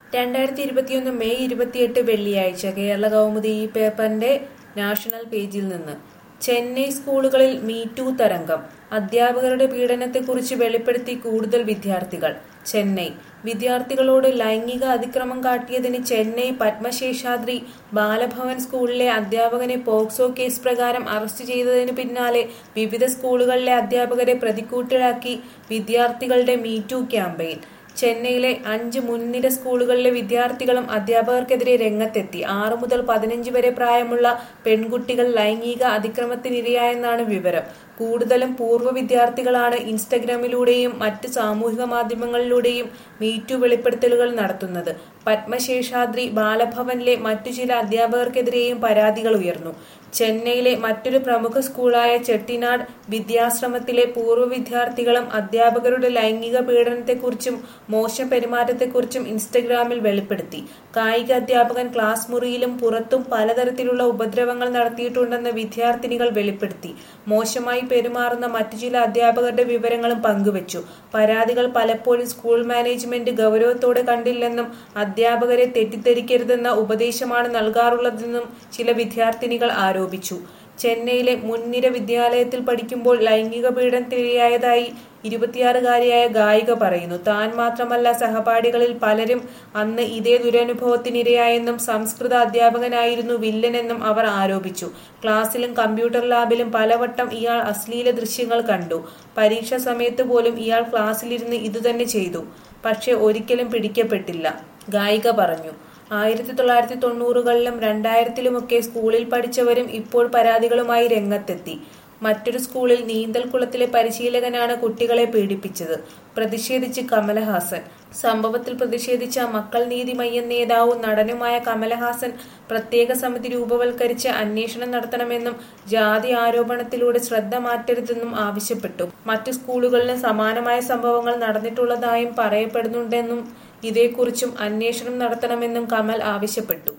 രണ്ടായിരത്തി ഇരുപത്തിയൊന്ന് മെയ് ഇരുപത്തിയെട്ട് വെള്ളിയാഴ്ച കേരള കൗമുദി ഈ പേപ്പറിന്റെ നാഷണൽ പേജിൽ നിന്ന് ചെന്നൈ സ്കൂളുകളിൽ മീറ്റു തരംഗം അധ്യാപകരുടെ പീഡനത്തെക്കുറിച്ച് വെളിപ്പെടുത്തി കൂടുതൽ വിദ്യാർത്ഥികൾ ചെന്നൈ വിദ്യാർത്ഥികളോട് ലൈംഗിക അതിക്രമം കാട്ടിയതിന് ചെന്നൈ പത്മശേഷാദ്രി ബാലഭവൻ സ്കൂളിലെ അധ്യാപകനെ പോക്സോ കേസ് പ്രകാരം അറസ്റ്റ് ചെയ്തതിന് പിന്നാലെ വിവിധ സ്കൂളുകളിലെ അധ്യാപകരെ പ്രതിക്കൂട്ടിലാക്കി വിദ്യാർത്ഥികളുടെ മീറ്റു ക്യാമ്പയിൻ ചെന്നൈയിലെ അഞ്ച് മുൻനിര സ്കൂളുകളിലെ വിദ്യാർത്ഥികളും അധ്യാപകർക്കെതിരെ രംഗത്തെത്തി ആറു മുതൽ പതിനഞ്ച് വരെ പ്രായമുള്ള പെൺകുട്ടികൾ ലൈംഗിക അതിക്രമത്തിനിരയായെന്നാണ് വിവരം കൂടുതലും പൂർവ്വ വിദ്യാർത്ഥികളാണ് ഇൻസ്റ്റഗ്രാമിലൂടെയും മറ്റ് സാമൂഹിക മാധ്യമങ്ങളിലൂടെയും മീറ്റു വെളിപ്പെടുത്തലുകൾ നടത്തുന്നത് പത്മശേഷാദ്രി ബാലഭവനിലെ മറ്റു ചില അധ്യാപകർക്കെതിരെയും പരാതികൾ ഉയർന്നു ചെന്നൈയിലെ മറ്റൊരു പ്രമുഖ സ്കൂളായ ചെട്ടിനാട് വിദ്യാശ്രമത്തിലെ പൂർവ്വ വിദ്യാർത്ഥികളും അധ്യാപകരുടെ ലൈംഗിക പീഡനത്തെക്കുറിച്ചും മോശം പെരുമാറ്റത്തെക്കുറിച്ചും ഇൻസ്റ്റഗ്രാമിൽ വെളിപ്പെടുത്തി കായിക അധ്യാപകൻ ക്ലാസ് മുറിയിലും പുറത്തും പലതരത്തിലുള്ള ഉപദ്രവങ്ങൾ നടത്തിയിട്ടുണ്ടെന്ന് വിദ്യാർത്ഥിനികൾ വെളിപ്പെടുത്തി മോശമായി പെരുമാറുന്ന മറ്റു ചില അധ്യാപകരുടെ വിവരങ്ങളും പങ്കുവച്ചു പരാതികൾ പലപ്പോഴും സ്കൂൾ മാനേജ്മെന്റ് ഗൗരവത്തോടെ കണ്ടില്ലെന്നും അധ്യാപകരെ തെറ്റിദ്ധരിക്കരുതെന്ന ഉപദേശമാണ് നൽകാറുള്ളതെന്നും ചില വിദ്യാർത്ഥിനികൾ ആരോപിച്ചു ചെന്നൈയിലെ മുൻനിര വിദ്യാലയത്തിൽ പഠിക്കുമ്പോൾ ലൈംഗിക പീഡനത്തിനിരയായതായി ഇരുപത്തിയാറുകാരിയായ ഗായിക പറയുന്നു താൻ മാത്രമല്ല സഹപാഠികളിൽ പലരും അന്ന് ഇതേ ദുരനുഭവത്തിനിരയായെന്നും സംസ്കൃത അധ്യാപകനായിരുന്നു വില്ലനെന്നും അവർ ആരോപിച്ചു ക്ലാസ്സിലും കമ്പ്യൂട്ടർ ലാബിലും പലവട്ടം ഇയാൾ അശ്ലീല ദൃശ്യങ്ങൾ കണ്ടു പരീക്ഷാ സമയത്ത് പോലും ഇയാൾ ക്ലാസ്സിലിരുന്ന് ഇതുതന്നെ ചെയ്തു പക്ഷെ ഒരിക്കലും പിടിക്കപ്പെട്ടില്ല ഗായിക പറഞ്ഞു ആയിരത്തി തൊള്ളായിരത്തി തൊണ്ണൂറുകളിലും രണ്ടായിരത്തിലുമൊക്കെ സ്കൂളിൽ പഠിച്ചവരും ഇപ്പോൾ പരാതികളുമായി രംഗത്തെത്തി മറ്റൊരു സ്കൂളിൽ നീന്തൽക്കുളത്തിലെ പരിശീലകനാണ് കുട്ടികളെ പീഡിപ്പിച്ചത് പ്രതിഷേധിച്ച് കമലഹാസൻ സംഭവത്തിൽ പ്രതിഷേധിച്ച മക്കൾ നീതി മയ്യം നേതാവും നടനുമായ കമലഹാസൻ പ്രത്യേക സമിതി രൂപവൽക്കരിച്ച് അന്വേഷണം നടത്തണമെന്നും ജാതി ആരോപണത്തിലൂടെ ശ്രദ്ധ മാറ്റരുതെന്നും ആവശ്യപ്പെട്ടു മറ്റു സ്കൂളുകളിലും സമാനമായ സംഭവങ്ങൾ നടന്നിട്ടുള്ളതായും പറയപ്പെടുന്നുണ്ടെന്നും ഇതേക്കുറിച്ചും അന്വേഷണം നടത്തണമെന്നും കമൽ ആവശ്യപ്പെട്ടു